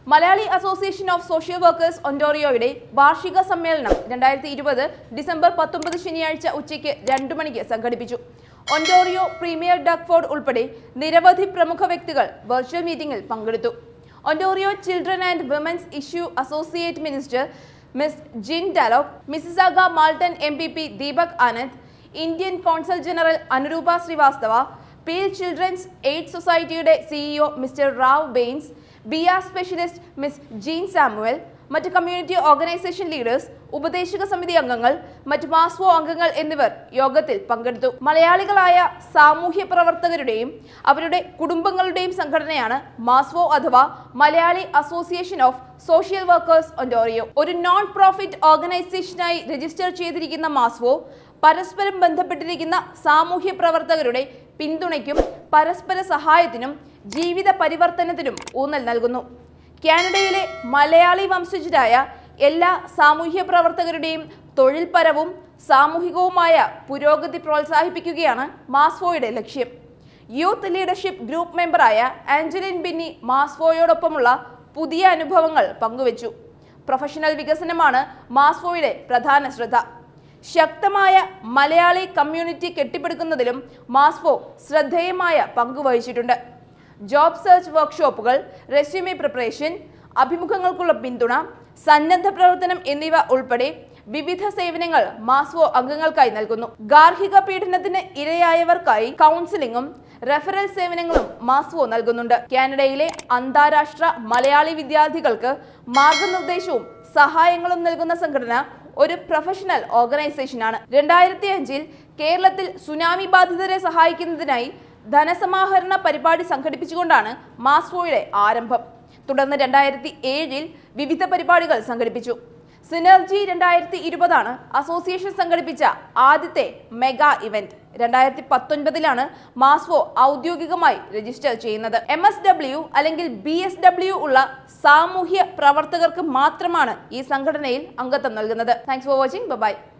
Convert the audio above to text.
Malayali association of social workers ഒന്റോറിയോയുടെ വാർഷിക സമ്മേളനം രണ്ടായിരത്തി ഇരുപത് ഡിസംബർ പത്തൊമ്പത് ശനിയാഴ്ച ഉച്ചയ്ക്ക് രണ്ടു മണിക്ക് സംഘടിപ്പിച്ചു ഒന്റോറിയോ പ്രീമിയർ ഡക്ഫോർഡ് ഉൾപ്പെടെ നിരവധി പ്രമുഖ വ്യക്തികൾ വെർച്വൽ മീറ്റിംഗിൽ പങ്കെടുത്തു Ontario children and women's issue associate minister miss ജിൻ ഡാലോക് Mississauga Malton M P P Deepak Anand Indian consul general Anuroopa Srivastava Peel children's aid സൊസൈറ്റിയുടെ CEO mister Rav Bains B R specialist miss Jean Samuel മറ്റ് കമ്മ്യൂണിറ്റി ഓർഗനൈസേഷൻ ലീഡേഴ്സ് ഉപദേശക സമിതി അംഗങ്ങൾ മറ്റ് മാസ്വോ അംഗങ്ങൾ എന്നിവർ യോഗത്തിൽ പങ്കെടുത്തു മലയാളികളായ സാമൂഹ്യ പ്രവർത്തകരുടെയും അവരുടെ കുടുംബങ്ങളുടെയും സംഘടനയാണ് മാസ്വോ അഥവാ Malayali association of social workers Ontario ഒരു നോൺ പ്രോഫിറ്റ് ഓർഗനൈസേഷനായി രജിസ്റ്റർ ചെയ്തിരിക്കുന്ന മാസ്വോ പരസ്പരം ബന്ധപ്പെട്ടിരിക്കുന്ന സാമൂഹ്യ പ്രവർത്തകരുടെ പിന്തുണയ്ക്കും പരസ്പര സഹായത്തിനും ജീവിത പരിവർത്തനത്തിനും ഊന്നൽ നൽകുന്നു കാനഡയിലെ മലയാളി വംശജരായ എല്ലാ സാമൂഹ്യ പ്രവർത്തകരുടെയും തൊഴിൽപരവും സാമൂഹികവുമായ പുരോഗതി പ്രോത്സാഹിപ്പിക്കുകയാണ് മാസ്ഫോയുടെ ലക്ഷ്യം യൂത്ത് ലീഡർഷിപ്പ് ഗ്രൂപ്പ് മെമ്പറായ ആഞ്ചലിൻ ബിന്നി മാസ്ഫോയോടൊപ്പമുള്ള പുതിയ അനുഭവങ്ങൾ പങ്കുവച്ചു പ്രൊഫഷണൽ വികസനമാണ് മാസ്ഫോയുടെ പ്രധാന ശ്രദ്ധ ശക്തമായ മലയാളി കമ്മ്യൂണിറ്റി കെട്ടിപ്പടുക്കുന്നതിലും മാസ്ഫോ ശ്രദ്ധേയമായ പങ്ക് വഹിച്ചിട്ടുണ്ട് ജോബ് സെർച്ച് വർക്ക്ഷോപ്പുകൾ റെസ്യൂമെ പ്രിപ്പറേഷൻ അഭിമുഖങ്ങൾക്കുള്ള പിന്തുണ സന്നദ്ധ പ്രവർത്തനം എന്നിവ ഉൾപ്പെടെ വിവിധ സേവനങ്ങൾ മാസ്വോ അംഗങ്ങൾക്കായി നൽകുന്നു ഗാർഹിക പീഡനത്തിന് ഇരയായവർക്കായി കൗൺസിലിംഗും റെഫറൽ സേവനങ്ങളും മാസ്വോ നൽകുന്നുണ്ട് കാനഡയിലെ അന്താരാഷ്ട്ര മലയാളി വിദ്യാർത്ഥികൾക്ക് മാർഗനിർദ്ദേശവും സഹായങ്ങളും നൽകുന്ന സംഘടന ഒരു പ്രൊഫഷണൽ ഓർഗനൈസേഷനാണ് രണ്ടായിരത്തി അഞ്ചിൽ കേരളത്തിൽ സുനാമി ബാധിതരെ സഹായിക്കുന്നതിനായി ധനസമാഹരണ പരിപാടി സംഘടിപ്പിച്ചുകൊണ്ടാണ് മാസ്വോയുടെ ആരംഭം തുടർന്ന് രണ്ടായിരത്തി ഏഴിൽ വിവിധ പരിപാടികൾ സംഘടിപ്പിച്ചു സിനർജി രണ്ടായിരത്തി ഇരുപതാണ് അസോസിയേഷൻ സംഘടിപ്പിച്ച ആദ്യത്തെ മെഗാ ഇവന്റ് രണ്ടായിരത്തി പത്തൊൻപതിലാണ് മാസ്വോ ഔദ്യോഗികമായി രജിസ്റ്റർ ചെയ്യുന്നത് എം എസ് ഡബ്ല്യു അല്ലെങ്കിൽ ബി എസ് ഡബ്ല്യു ഉള്ള സാമൂഹ്യ പ്രവർത്തകർക്ക് മാത്രമാണ് ഈ സംഘടനയിൽ അംഗത്വം നൽകുന്നത് താങ്ക്സ് ഫോർ വാച്ചിങ് ബൈ